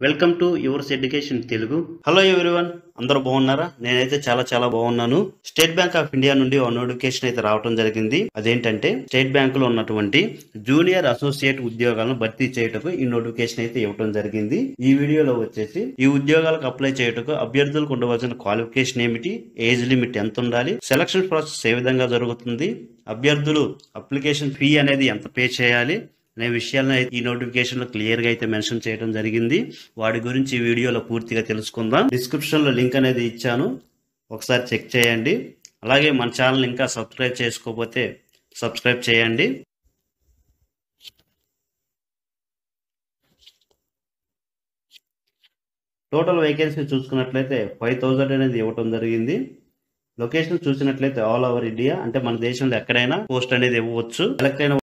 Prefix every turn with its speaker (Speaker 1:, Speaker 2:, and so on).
Speaker 1: welcome to yours education Telugu hello everyone అందరూ బాగున్నారా నేనైతే చాలా చాలా బాగున్నాను స్టేట్ బ్యాంక్ ఆఫ్ ఇండియా నుండి ఒక నోటిఫికేషన్ అయితే రావడం జరిగింది అదేంటంటే స్టేట్ బ్యాంక్ లో ఉన్నటువంటి జూనియర్ అసోసియేట్ ఉద్యోగాలను భర్తీ చేయటకు ఈ నోటిఫికేషన్ అయితే ఇవ్వడం జరిగింది ఈ వీడియోలో వచ్చేసి ఈ ఉద్యోగాలకు అప్లై చేయటకు అభ్యర్థులకు ఉండవలసిన క్వాలిఫికేషన్ ఏమిటి ఏజ్ లిమిట్ ఎంత ఉండాలి సెలక్షన్ ప్రాసెస్ ఏ విధంగా జరుగుతుంది అభ్యర్థులు అప్లికేషన్ ఫీ అనేది ఎంత పే చేయాలి అనే విషయాలను అయితే ఈ నోటిఫికేషన్ లో క్లియర్ గా అయితే మెన్షన్ చేయడం జరిగింది వాటి గురించి ఈ వీడియోలో పూర్తిగా తెలుసుకుందాం డిస్క్రిప్షన్ లో లింక్ అనేది ఇచ్చాను ఒకసారి చెక్ చేయండి అలాగే మన ఛానల్ ఇంకా సబ్స్క్రైబ్ చేసుకోకపోతే సబ్స్క్రైబ్ చేయండి టోటల్ వేకెన్సీ చూసుకున్నట్లయితే ఫైవ్ థౌజండ్ అనేది ఇవ్వటం జరిగింది లొకేషన్ చూసినట్లయితే ఆల్ ఓవర్ ఇండియా అంటే మన దేశంలో ఎక్కడైనా పోస్ట్ అనేది ఇవ్వవచ్చు సెలెక్ట్ అయిన